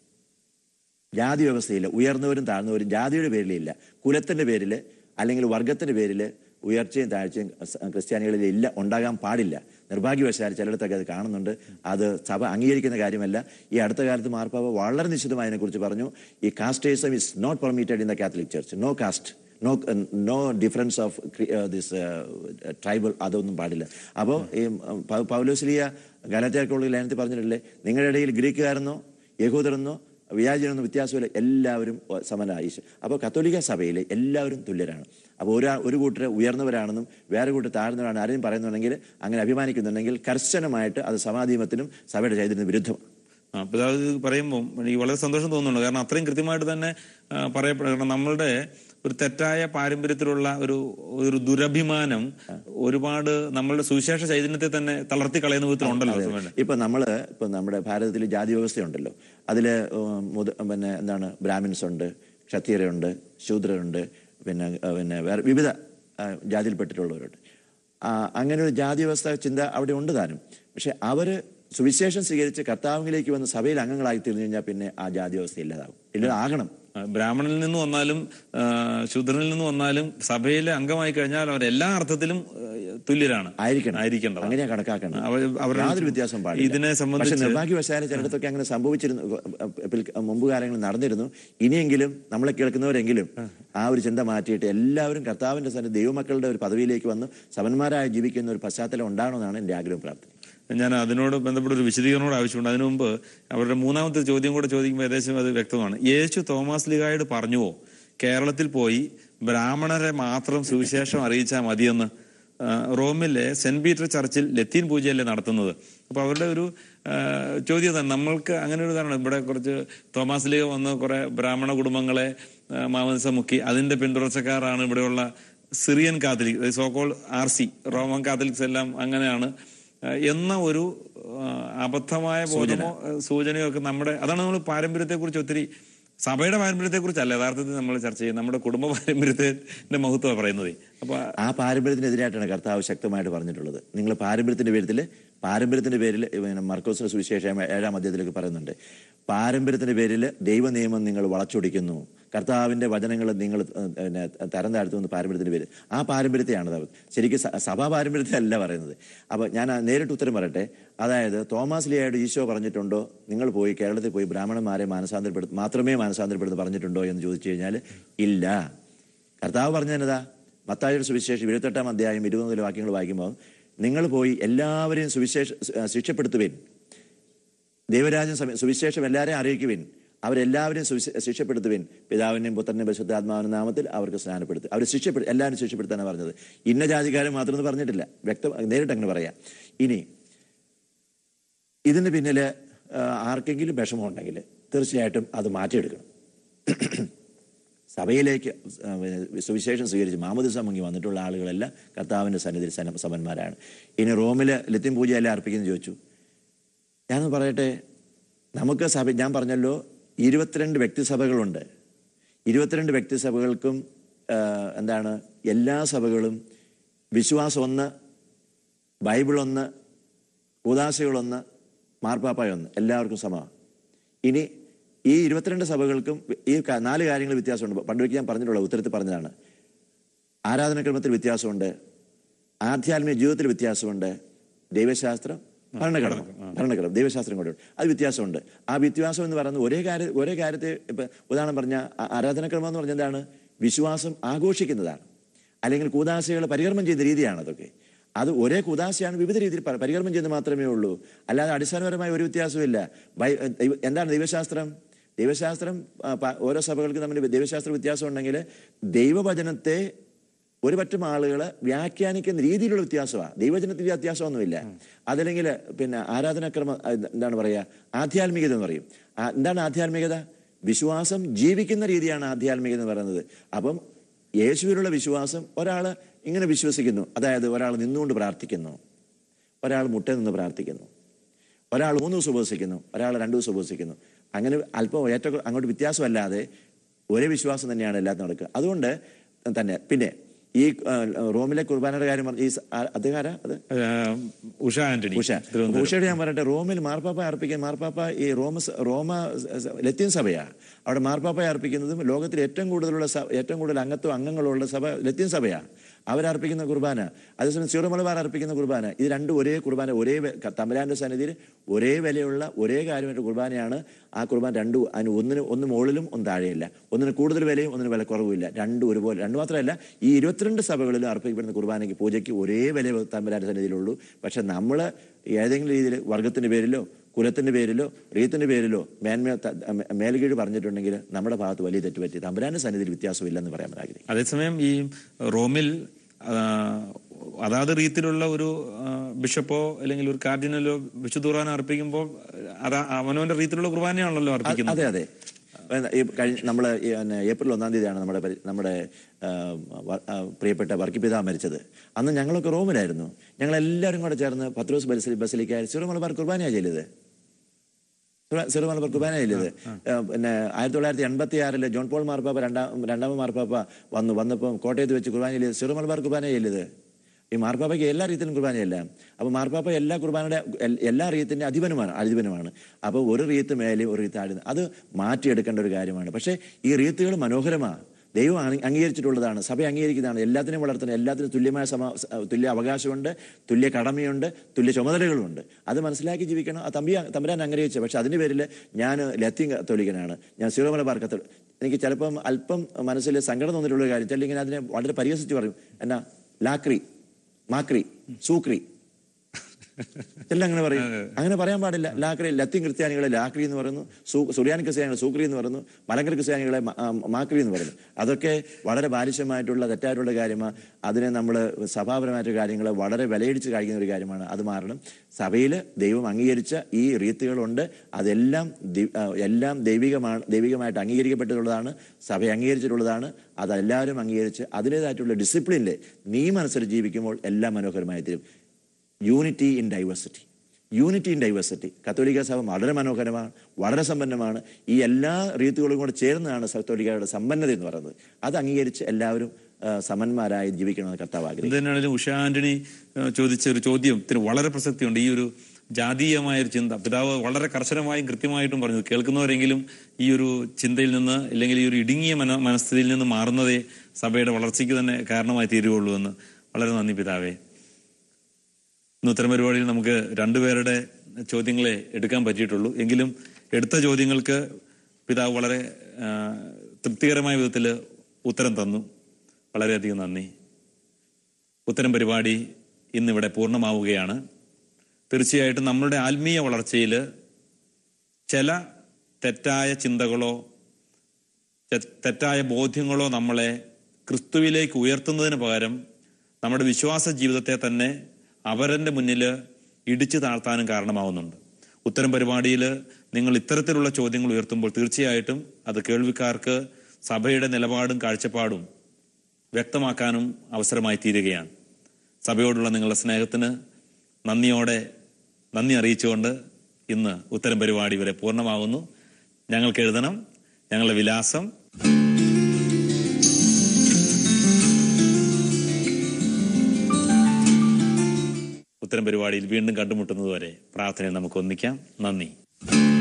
ജാതി വ്യവസ്ഥയില്ല ഉയർന്നവരും താഴ്ന്നവരും ജാതിയുടെ പേരിലില്ല കുലത്തിന്റെ പേരിൽ അല്ലെങ്കിൽ വർഗത്തിന്റെ പേരിൽ ഉയർച്ചയും താഴ്ചയും സ- ക്രിസ്ത്യാനികളിൽ ഇല്ല ഉണ്ടാകാൻ പാടില്ല നിർഭാഗ്യവശാൽ ചിലയിടത്തൊക്കെ അത് കാണുന്നുണ്ട് അത് സഭ അംഗീകരിക്കുന്ന കാര്യമല്ല ഈ അടുത്ത കാലത്ത് മാർപ്പാപ്പ വളരെ നിശ്ചിതമായി അതിനെക്കുറിച്ച് പറഞ്ഞു ഈ casteism is not permitted in the Catholic church no caste no no difference of this tribal അതൊന്നും പാടില്ല അപ്പോൾ ഈ പ- പൗലോസ്ലിയ ഗലാത്യാർക്കുള്ള ലേനത്തിൽ പറഞ്ഞിട്ടില്ലേ നിങ്ങളുടെ ഇടയിൽ ഗ്രീക്കുകാരെന്നോ യഹൂദരെന്നോ വ്യാജനൊന്നും വ്യത്യാസമില്ല എല്ലാവരും സമനായി അപ്പോൾ കത്തോലിക്ക സഭയിൽ എല്ലാവരും തുല്യരാണ് അപ്പോൾ ഒരാ ഒരു കൂട്ടർ ഉയർന്നവരാണെന്നും വേറെ കൂട്ടർ താഴ്ന്നവരാണ് ആരെയും പറയുന്നുണ്ടെങ്കിൽ അങ്ങനെ അഭിമാനിക്കുന്നുണ്ടെങ്കിൽ കർശനമായിട്ട് അത് സമാധിമത്തിനും സഭയുടെ ചൈതന്യത്തിന് വിരുദ്ധമാണ് ആ, അപ്പൊ അത് പറയുമ്പോൾ എനിക്ക് വളരെ സന്തോഷം തോന്നുന്നുണ്ട് കാരണം അത്രയും കൃത്യമായിട്ട് തന്നെ ആ, പറയപ്പെടും കാരണം നമ്മളുടെ ഒരു തെറ്റായ പാരമ്പര്യത്തിലുള്ള ഒരു ഒരു ദുരഭിമാനം ഒരുപാട് നമ്മളുടെ സുവിശേഷ ചൈതന്യത്തെ തന്നെ തളർത്തി കളയുന്ന വിധത്തിലുണ്ടല്ലോ സുമേഷ്. ഇപ്പൊ നമ്മള് ഇപ്പൊ നമ്മുടെ ഭാരതത്തിൽ ജാതി വ്യവസ്ഥയുണ്ടല്ലോ അതില് ഉം, മുത പിന്നെ എന്താണ് ബ്രാഹ്മിൻസ് ഉണ്ട് ക്ഷത്രിയരുണ്ട് ശൂദ്രരുണ്ട് പിന്നെ ആ, പിന്നെ വേറെ വിവിധ ആ, ജാതിയിൽപ്പെട്ടിട്ടുള്ളവരുണ്ട് ആ, അങ്ങനെ ഒരു ജാതി വ്യവസ്ഥ ചിന്ത അവിടെ ഉണ്ട് താനും പക്ഷെ അവര് സുവിശേഷം സ്വീകരിച്ച് കർത്താവിലേക്ക് വന്ന് സഭയിൽ അംഗങ്ങളായി തീർന്നു കഴിഞ്ഞാൽ പിന്നെ ആ ജാതി വ്യവസ്ഥ ഇല്ലാതാവും ഇല്ലാതാകണം ആ, ബ്രാഹ്മണനിൽ നിന്ന് വന്നാലും ആ, ശൂദ്രനിൽ നിന്ന് വന്നാലും സഭയിലെ അംഗമായി കഴിഞ്ഞാൽ അവർ എല്ലാ അർത്ഥത്തിലും ആ, തുല്യരാണ് ആയിരിക്കണം ആയിരിക്കേണ്ടത് അങ്ങനെയാ കണക്കാക്കണം അവ- അവരുടെ യാതൊരു വ്യത്യാസം പാടില്ല ഇതിനെ പക്ഷെ സംബന്ധിച്ച് നിർഭാഗ്യവശാല ചിലയിടത്തൊക്കെ അങ്ങനെ സംഭവിച്ചിരുന്നു പിൽ- മുമ്പ് കാലങ്ങളിൽ നടന്നിരുന്നു ഇനിയെങ്കിലും നമ്മളെ കേൾക്കുന്നവരെങ്കിലും ആ ഒരു ചിന്ത മാറ്റിയിട്ട് എല്ലാവരും കർത്താവിന്റെ സ്ഥലം ദൈവമക്കളുടെ ഒരു പദവിയിലേക്ക് വന്ന് സമന്മാരായി ജീവിക്കുന്ന ഒരു പശ്ചാത്തലം ഉണ്ടാകണമെന്നാണ് എന്റെ ആഗ്രഹം പ്രാർത്ഥന ഞാൻ അതിനോട് ബന്ധപ്പെട്ട ഒരു വിശദീകരണം കൂടെ ആവശ്യമുണ്ട് അതിനു മുമ്പ് അവരുടെ മൂന്നാമത്തെ ചോദ്യം കൂടെ ചോദിക്കുമ്പോൾ ഏകദേശം അത് വ്യക്തമാണ് യേശു തോമസ് ലിഗായോട് പറഞ്ഞുവോ കേരളത്തിൽ പോയി ബ്രാഹ്മണരെ മാത്രം സുവിശേഷം അറിയിച്ചാൽ മതിയെന്ന് ആ, റോമിലെ സെന്റ് പീറ്റർ ചർച്ചിൽ ലത്തീൻ പൂജയല്ലേ നടത്തുന്നത് അപ്പൊ അവരുടെ ഒരു ആ, ചോദ്യം തന്നെ നമ്മൾക്ക് അങ്ങനെ ഒരു ഇതാണ് ഇവിടെ കുറച്ച് തോമസ് ലീഗ വന്ന് കുറെ ബ്രാഹ്മണ കുടുംബങ്ങളെ ആ, മാമോദിസ മുക്കി അതിന്റെ പിന്തുടർച്ചക്കാരാണ് ഇവിടെയുള്ള സിറിയൻ കാത്തലിക് സോക്കോൾ ആർ സി റോമൻ കാത്തലിക്സ് എല്ലാം അങ്ങനെയാണ് ആ, എന്ന ഒരു ആ, അബദ്ധമായ ബോധമോ ആ, സൂചനയോ ഒക്കെ നമ്മുടെ അതാണ് നമ്മൾ പാരമ്പര്യത്തെ കുറിച്ച് ഒത്തിരി സഭയുടെ പാരമ്പര്യത്തെ കുറിച്ചല്ല യഥാർത്ഥത്തിൽ നമ്മൾ ചർച്ച ചെയ്യുന്നത് നമ്മുടെ കുടുംബ പാരമ്പര്യത്തിന്റെ മഹത്വമാണ് പറയുന്നത് അപ്പൊ ആ പാരമ്പര്യത്തിനെതിരായിട്ടാണ് കർത്താവ് ശക്തമായിട്ട് പറഞ്ഞിട്ടുള്ളത് നിങ്ങൾ പാരമ്പര്യത്തിന്റെ പേരിൽ പാരമ്പര്യത്തിന്റെ പേരിൽ പിന്നെ മർക്കോസിന്റെ സുവിശേഷം ഏഴാം അധ്യായത്തിലേക്ക് പറയുന്നുണ്ട് പാരമ്പര്യത്തിന്റെ പേരിൽ ദൈവ നിയമം നിങ്ങൾ വളച്ചൊടിക്കുന്നു കർത്താവിന്റെ വചനങ്ങൾ നിങ്ങൾ ഏഹ്, പിന്നെ തരം താഴ്ത്തുന്ന പാരമ്പര്യത്തിന്റെ പേര് ആ പാരമ്പര്യത്തെയാണ് അത് ശരിക്കും സ- സഭാ പാരമ്പര്യത്തെ അല്ല പറയുന്നത് അപ്പൊ ഞാൻ ആ നേരിട്ട് ഉത്തരം പറയട്ടെ അതായത് തോമസ് ലിയായോട് ഈശോ പറഞ്ഞിട്ടുണ്ടോ നിങ്ങൾ പോയി കേരളത്തിൽ പോയി ബ്രാഹ്മണന്മാരെ മാനസാന്തരപ്പെടുത്തും മാത്രമേ മാനസാന്തരപ്പെടുത്ത് പറഞ്ഞിട്ടുണ്ടോ എന്ന് ചോദിച്ചു കഴിഞ്ഞാൽ ഇല്ല കർത്താവ് പറഞ്ഞതാ മത്തായുടെ സുവിശേഷം ഇരുപത്തെട്ടാം അധ്യായം ഇരുപത് മുതൽ വാക്യങ്ങൾ വായിക്കുമ്പോൾ നിങ്ങൾ പോയി എല്ലാവരെയും സുവിശേഷ ശിക്ഷപ്പെടുത്തുവിൻ ദൈവരാജ്യം സമയ- സുവിശേഷം എല്ലാവരെയും അറിയിക്കുവിൻ അവരെല്ലാവരെയും സുവിശേ- ശിക്ഷപ്പെടുത്തുവിൻ പിതാവിനെയും പുത്രനെയും പരിശുദ്ധാത്മാവിന്റെ നാമത്തിൽ അവർക്ക് സ്നാനപ്പെടുത്തും അവർ ശിക്ഷപ്പെടു എല്ലാവരും ശിക്ഷപ്പെടുത്താനാണ് പറഞ്ഞത് ഇന്ന ജാതിക്കാരും മാത്രമെന്ന് പറഞ്ഞിട്ടില്ല വ്യക്തം നേരിട്ട് അങ്ങനെ പറയാം ഇനി ഇതിന് പിന്നിൽ ആർക്കെങ്കിലും വിഷമമുണ്ടെങ്കിൽ തീർച്ചയായിട്ടും അത് മാറ്റിയെടുക്കണം സഭയിലേക്ക് ആ, സുവിശേഷം സ്വീകരിച്ച് മാമോദിസ മുങ്ങി വന്നിട്ടുള്ള ആളുകളെല്ലാം കർത്താവിന്റെ സന്നിധിയിൽ സന- സമന്മാരാണ് ഇനി റോമിൽ ലത്തിൻ പൂജയെല്ലാം അർപ്പിക്കുന്നു ചോദിച്ചു ഞാനൊന്ന് പറയട്ടെ നമുക്ക് സഭ ഞാൻ പറഞ്ഞല്ലോ ഇരുപത്തിരണ്ട് വ്യക്തിസഭകളുണ്ട് ഇരുപത്തിരണ്ട് വ്യക്തിസഭകൾക്കും ആ, എന്താണ് എല്ലാ സഭകളും വിശ്വാസം ഒന്ന് ബൈബിൾ ഒന്ന് ഉദാശകളൊന്ന് മാർപ്പാപ്പായൊന്ന് എല്ലാവർക്കും സമമാണ് ഇനി ഈ ഇരുപത്തിരണ്ട് സഭകൾക്കും ഈ ക- നാല് കാര്യങ്ങൾ വ്യത്യാസമുണ്ട് പണ്ട് ഞാൻ പറഞ്ഞിട്ടുള്ള ഉത്തരത്തിൽ പറഞ്ഞതാണ് ആരാധനക്രമത്തിൽ വ്യത്യാസമുണ്ട് ആധ്യാത്മിക ജീവിതത്തിൽ വ്യത്യാസമുണ്ട് ദൈവശാസ്ത്രം ഭരണഘടന ഭരണഘടന ദൈവശാസ്ത്രം കൂടെ ഉണ്ട് അത് വ്യത്യാസമുണ്ട് ആ വ്യത്യാസം എന്ന് പറയുന്നത് ഒരേ കാര്യം ഒരേ കാര്യത്തെ ഇപ്പൊ ഉദാഹരണം പറഞ്ഞ ആരാധനക്രമം എന്ന് പറഞ്ഞാൽ എന്താണ് വിശ്വാസം ആഘോഷിക്കുന്നതാണ് അല്ലെങ്കിൽ കൂതാശകളെ പരികർമ്മം ചെയ്യുന്ന രീതിയാണ് അതൊക്കെ അത് ഒരേ കുദാശയാണ് വിവിധ രീതിയിൽ പ- പരികർമ്മം ചെയ്യുന്നത് മാത്രമേ ഉള്ളൂ അല്ലാതെ അടിസ്ഥാനപരമായ ഒരു വ്യത്യാസമില്ല ബൈ ദൈവ- എന്താണ് ദൈവശാസ്ത്രം ദൈവശാസ്ത്രം ആ, പ- ഓരോ സഭകൾക്ക് തമ്മിൽ ദൈവശാസ്ത്ര വ്യത്യാസം ഉണ്ടെങ്കിൽ ദൈവവചനത്തെ ഒരു പറ്റം ആളുകൾ വ്യാഖ്യാനിക്കുന്ന രീതിയിലുള്ള വ്യത്യാസമാണ് ദൈവജനത്തിൽ വ്യത്യാസമൊന്നുമില്ല അതല്ലെങ്കിൽ പിന്നെ ആരാധനാക്രമ ആ, എന്താണ് പറയുക ആധ്യാത്മികത എന്ന് പറയും ആ, എന്താണ് ആധ്യാത്മികത വിശ്വാസം ജീവിക്കുന്ന രീതിയാണ് ആധ്യാത്മികത എന്ന് പറയുന്നത് അപ്പം യേശുവിലുള്ള വിശ്വാസം ഒരാൾ ഇങ്ങനെ വിശ്വസിക്കുന്നു അതായത് ഒരാൾ നിന്നുകൊണ്ട് പ്രാർത്ഥിക്കുന്നു ഒരാൾ മുട്ട നിന്ന് പ്രാർത്ഥിക്കുന്നു ഒരാൾ മൂന്ന് ദിവസം ഉപവസിക്കുന്നു ഒരാൾ രണ്ടു ദിവസം ഉപവസിക്കുന്നു അങ്ങനെ അല്പം ഏറ്റവും അങ്ങോട്ട് വ്യത്യാസമല്ലാതെ ഒരേ വിശ്വാസം തന്നെയാണ് എല്ലാത്തും നടക്കുക അതുകൊണ്ട് തന്നെ പിന്നെ ഈ ആ, റോമിലെ കുർബാനയുടെ കാര്യം പറഞ്ഞ ഈ സ- ആ- അദ്ദേഹം ആരാ അത് ആ, ഉഷ ആന്റണി ഉഷ തിരുവനന്തപുരം ഉഷയോട് ഞാൻ പറയട്ടെ റോമിൽ മാർപ്പാപ്പ അർപ്പിക്കാൻ മാർപ്പാപ്പ ഈ റോമ സ- റോമ സ- സ- ലത്തീൻ സഭയാ അവിടെ മാർപ്പാപ്പ അർപ്പിക്കുന്നതും ലോകത്തിൽ ഏറ്റവും കൂടുതലുള്ള സ- ഏറ്റവും കൂടുതൽ അംഗത്വം അംഗങ്ങളുള്ള സഭ ലത്തീൻ സഭയാ അവരർപ്പിക്കുന്ന കുർബാന അതേസമയം സീറോ മലബാർ അർപ്പിക്കുന്ന കുർബാന ഇത് രണ്ടും ഒരേ കുർബാന ഒരേ വെ- ക- തമ്പുരാന്റെ സന്നിധിയിൽ ഒരേ വിലയുള്ള ഒരേ കാര്യമായിട്ട് കുർബാനയാണ് ആ കുർബാന രണ്ടും അതിന് ഒന്നിന് ഒന്ന് മുകളിലും ഒന്ന് താഴെയില്ല ഒന്നിന് കൂടുതൽ വിലയും ഒന്നിന് വില കുറവുമില്ല രണ്ടും ഒരുപോലെ രണ്ട് മാത്രമല്ല ഈ ഇരുപത്തിരണ്ട് സഭകളിലും അർപ്പിക്കപ്പെടുന്ന കുർബാനയ്ക്ക് പൂജയ്ക്ക് ഒരേ വില തമ്പുരാന്റെ സന്നിധിയിലുള്ളൂ പക്ഷെ നമ്മൾ ഏതെങ്കിലും രീതിയിൽ വർഗത്തിന്റെ പേരിലോ കുലത്തിന്റെ പേരിലോ റീത്തിന്റെ പേരിലോ മേന്മ ത- മേൽകീഴ് പറഞ്ഞിട്ടുണ്ടെങ്കിൽ നമ്മുടെ ഭാഗത്ത് വലിയ തെറ്റുപറ്റി തമ്പുരാന്റെ സന്നിധിയിൽ വ്യത്യാസമില്ലെന്ന് പറയാൻ ആഗ്രഹിക്കുന്നു അതേസമയം ഈ റോമിൽ ആ, അതാത് റീത്തിലുള്ള ഒരു ആ, ബിഷപ്പോ അല്ലെങ്കിൽ ഒരു കാർഡിനലോ വിശുദ്ധ കുർബാന അർപ്പിക്കുമ്പോൾ അതാ അവനവന്റെ റീത്തിലുള്ള കുർബാനയാണല്ലോ അർപ്പിക്കുന്നത് അതെ അതെ പിന്നെ ഈ കഴിഞ്ഞ നമ്മൾ ഏപ്രിൽ ഒന്നാം തീയതിയാണ് നമ്മുടെ പരി- നമ്മുടെ ആ, വ- ആ, പ്രിയപ്പെട്ട വർക്കിപിതാവ് മരിച്ചത് അന്ന് ഞങ്ങളൊക്കെ റോമിലായിരുന്നു ഞങ്ങൾ എല്ലാവരും കൂടെ ചേർന്ന് പത്രോസ് ബസിലി ബസിലിക്ക സിറോ മലബാർ കുർബാനയാണ് ചെയ്തത് സിറോ- സിറോ മലബാർ കുർബാന ചെയ്തത് ആ, പിന്നെ ആയിരത്തി തൊള്ളായിരത്തി എൺപത്തി ആറില് ജോൺ പോൾ മാർപ്പാപ്പ രണ്ടാം രണ്ടാമത് മാർപ്പാപ്പ വന്നു വന്നപ്പോൾ കോട്ടയത്ത് വെച്ച് കുർബാന ചെയ്തത് സിറോ മലബാർ കുർബാന ചെയ്തത് ഈ മാർപ്പാപ്പയ്ക്ക് എല്ലാ റീത്തിലും കുർബാനയല്ല അപ്പൊ മാർപ്പാപ്പ എല്ലാ കുർബാനയുടെ എൽ- എല്ലാ റീത്തിന്റെ അധിപനുമാണ് അധിപനുമാണ് അപ്പോൾ ഒരു റീത്ത് മേലെ ഒരു റീത്ത് ആടുന്നു അത് മാറ്റിയെടുക്കേണ്ട ഒരു കാര്യമാണ് പക്ഷേ ഈ റീത്തുകൾ മനോഹരമാണ് ദൈവം അംഗീ- അംഗീകരിച്ചിട്ടുള്ളതാണ് സഭ അംഗീകരിക്കുന്നതാണ് എല്ലാത്തിനും വളർത്തുന്നത് എല്ലാത്തിനും തുല്യമായ സമ സ- തുല്യ അവകാശമുണ്ട് തുല്യ കടമയുണ്ട് തുല്യ ചുമതലകളുമുണ്ട് അത് മനസ്സിലാക്കി ജീവിക്കണം ആ തമ്പി തമ്പുരാൻ അനുഗ്രഹിച്ചത് പക്ഷെ അതിൻ്റെ പേരിൽ ഞാൻ ലത്തീൻ കത്തോലിക്കനാണ് ഞാൻ സീറോമലബാർ കത്തോ എനിക്ക് ചിലപ്പം അല്പം മനസ്സിൽ സങ്കടം തോന്നിയിട്ടുള്ള ഒരു കാര്യം അല്ലെങ്കിൽ അതിനെ വളരെ പരിഹസിച്ച് പറയും എന്നാ ലാക്രി മാക്രി സൂക്രി എല്ലാം അങ്ങനെ പറയും അങ്ങനെ പറയാൻ പാടില്ല ലാക്രി ലത്തീൻ ക്രിസ്ത്യാനികളെ ലാക്രി എന്ന് പറയുന്നു സൂ സുറിയാനി ക്രിസ്ത്യാനികളെ സൂക്രി എന്ന് പറയുന്നു മലങ്കര ക്രിസ്ത്യാനികളെ മ- ആ, മാക്രി എന്ന് പറയുന്നു അതൊക്കെ വളരെ ബാലിശമായിട്ടുള്ള തെറ്റായിട്ടുള്ള കാര്യമാണ് അതിനെ നമ്മൾ സഭാപരമായിട്ട് കാര്യങ്ങൾ വളരെ വിലയിടിച്ച് കഴിക്കുന്ന ഒരു കാര്യമാണ് അത് മാറണം സഭയിൽ ദൈവം അംഗീകരിച്ച ഈ റീത്തുകളുണ്ട് അതെല്ലാം ദി- ആ, എല്ലാം ദൈവികമാണ് ദൈവികമായിട്ട് അംഗീകരിക്കപ്പെട്ടിട്ടുള്ളതാണ് സഭ അംഗീകരിച്ചിട്ടുള്ളതാണ് അതെല്ലാവരും അംഗീകരിച്ച് അതിൻ്റെതായിട്ടുള്ള ഡിസിപ്ലിനിൽ നിയമം അനുസരിച്ച് ജീവിക്കുമ്പോൾ എല്ലാം മനോഹരമായി തീരും unity in diversity unity in diversity കത്തോലിക്ക സഭ വളരെ മനോഹരമാണ് വളരെ സമ്പന്നമാണ് ഈ എല്ലാ റീത്തുകളും കൂടെ ചേർന്നതാണ് കത്തോലിക്കയുടെ സമ്പന്നത എന്ന് പറയുന്നത് അത് അംഗീകരിച്ച് എല്ലാവരും ആ, സമന്മാരായി ജീവിക്കണമെന്ന് കർത്താവ് ആഗ്രഹിക്കുന്നു എന്തിനാണെങ്കിലും ഉഷ ആന്റണി ഏഹ്, ചോദിച്ച ഒരു ചോദ്യത്തിന് വളരെ പ്രസക്തിയുണ്ട് ഈ ഒരു ജാതീയമായ ഒരു ചിന്ത പിതാവ് വളരെ കർശനമായും കൃത്യമായിട്ടും പറഞ്ഞു കേൾക്കുന്നവരെങ്കിലും ഈ ഒരു ചിന്തയിൽ നിന്ന് അല്ലെങ്കിൽ ഈ ഒരു ഇടുങ്ങിയ മന മനസ്ഥിതിയിൽ നിന്ന് മാറുന്നതേ സഭയുടെ വളർച്ചയ്ക്ക് തന്നെ കാരണമായി തീരുകയുള്ളൂ എന്ന് വളരെ നന്ദി പിതാവേ ഇന്ന് ഉത്തരം പരിപാടിയിൽ നമുക്ക് രണ്ടുപേരുടെ ചോദ്യങ്ങളെ എടുക്കാൻ പറ്റിയിട്ടുള്ളൂ എങ്കിലും എടുത്ത ചോദ്യങ്ങൾക്ക് പിതാവ് വളരെ ആ, തൃപ്തികരമായ വിധത്തിൽ ഉത്തരം തന്നു വളരെയധികം നന്ദി ഉത്തരം പരിപാടി ഇന്നിവിടെ പൂർണ്ണമാവുകയാണ് തീർച്ചയായിട്ടും നമ്മളുടെ ആത്മീയ വളർച്ചയിൽ ചില തെറ്റായ ചിന്തകളോ തെ- തെറ്റായ ബോധ്യങ്ങളോ നമ്മളെ ക്രിസ്തുവിലേക്ക് ഉയർത്തുന്നതിന് പകരം നമ്മുടെ വിശ്വാസ ജീവിതത്തെ തന്നെ അവരന്റെ മുന്നിൽ ഇടിച്ചു താഴ്ത്താനും കാരണമാവുന്നുണ്ട് ഉത്തരം പരിപാടിയിൽ നിങ്ങൾ ഇത്തരത്തിലുള്ള ചോദ്യങ്ങൾ ഉയർത്തുമ്പോൾ തീർച്ചയായിട്ടും അത് കേൾവിക്കാർക്ക് സഭയുടെ നിലപാടും കാഴ്ചപ്പാടും വ്യക്തമാക്കാനും അവസരമായി തീരുകയാണ് സഭയോടുള്ള നിങ്ങളുടെ സ്നേഹത്തിന് നന്ദിയോടെ നന്ദി അറിയിച്ചുകൊണ്ട് ഇന്ന് ഉത്തരം പരിപാടി വരെ പൂർണ്ണമാകുന്നു ഞങ്ങൾക്ക് എഴുതണം ഞങ്ങളുടെ വിലാസം ഉത്തരം പരിപാടിയിൽ വീണ്ടും കണ്ടുമുട്ടുന്നതുവരെ പ്രാർത്ഥനയിൽ നമുക്ക് ഒന്നിക്കാം നന്ദി